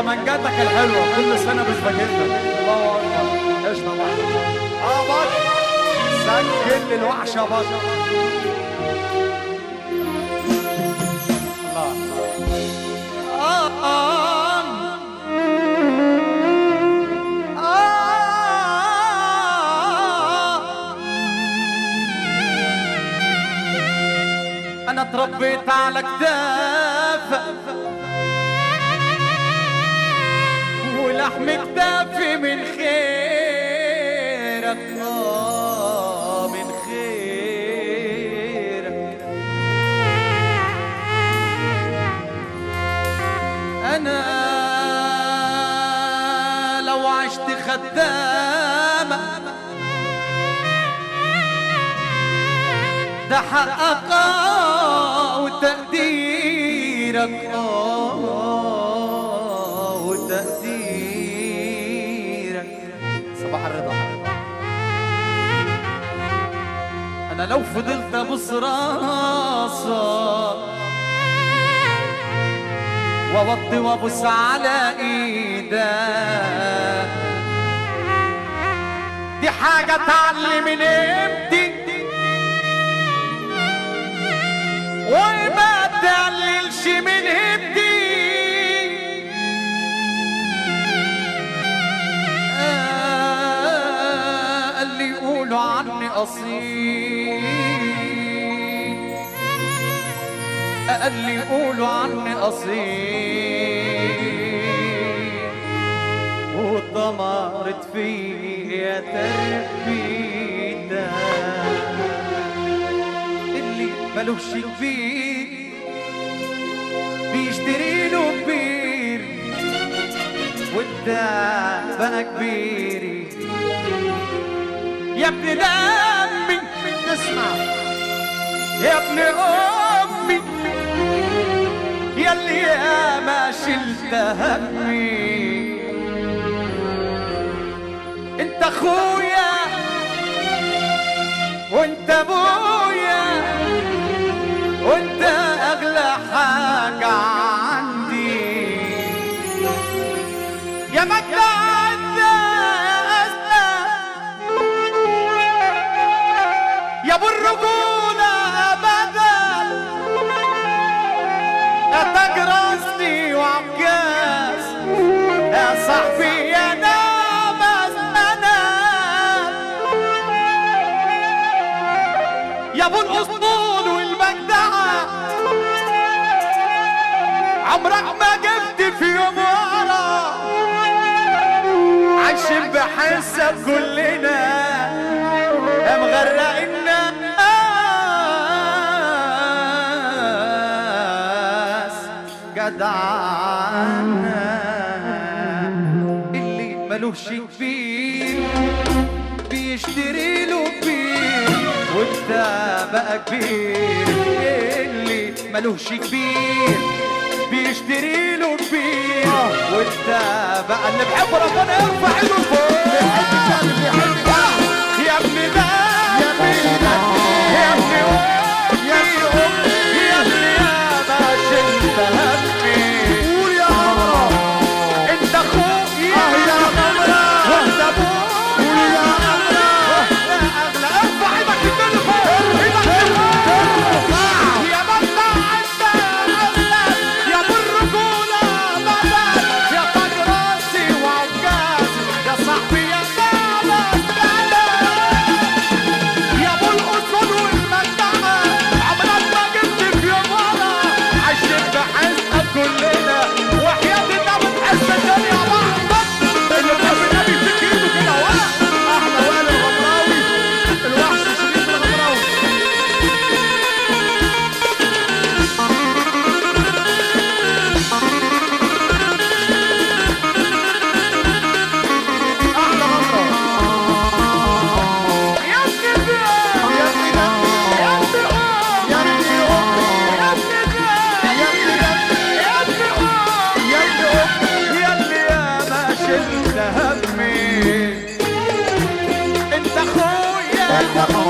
كمانجاتك الحلوه كل سنه مش بجيلك الله اكبر قشطه بقى اه بطل سجل للوحش يا بطل الله آه آه آه أنا اتربيت على كتاف ولحم كتافي من خيرك آه من خيرك أنا لو عشت خدامة ده حقك آه وتقديرك آه وتقديرك صباح الرضا أنا لو فضلت أبص راسك ووطي وابص على ايدك دي حاجة تعلم من قيمتي وما تقللش من هبتي آه، اللي يقولوا عني أصيل قال لي يقولوا عني أصيل واتدمرت فيا تربيتك اللي ملوش كبير بيشتري له كبير وانت بقى كبيري يا ابن دمي تسمع يا ابن امي يا اللي يا ما شلت همي انت اخويا وانت ابويا وانت اغلى حاجه عندي يا مجد يا ابو الرجوله ابدا يا تاج راسي وعكاز يا صاحبي يا نامس انا يا ابو الاسطول والمجدعه عمرك ما جبت في يوم ورا عايشين بحسك كلنا يا مغرق الناس جدعنا اللي ملوش كبير بيشتري له كبير وانت بقى كبير اللي ملوش كبير بيشتري له كبير وانت بقى اللي بحب ربنا يرفع ايده لفوق يا ابن ده يا ابن ده يا ابن امي يا ابن امي يا ابن يا ما شلت همي قول يا عمرو انت اخويا يا عمرو وانت ابويا قول يا عمرو واحنا اغلى ارفع ايدك للدنيا فوق ايدك لفوق يا مطلع انت يا ابو الرجوله بدل يا تاج راسي وعكاز يا صاحبي يا نعمة يا ابو الاصول والمجدعه عمرك ما جبت في يوم ورا عايشين بحسك كلنا وحياة النبي تحس الدنيا بعض اللي بحب النبي يمسك ايده كده ورا احلى وائل الغمراوي الوحش شريف الغمراوي احلى غمراوي يا ابن ده يا ابن ده يا ابن ام يا ابن ام يا ابن ده يا ابن ده يا ابن ام يا ابن ام يا ابن يا ما شلت همي انت اخويا انت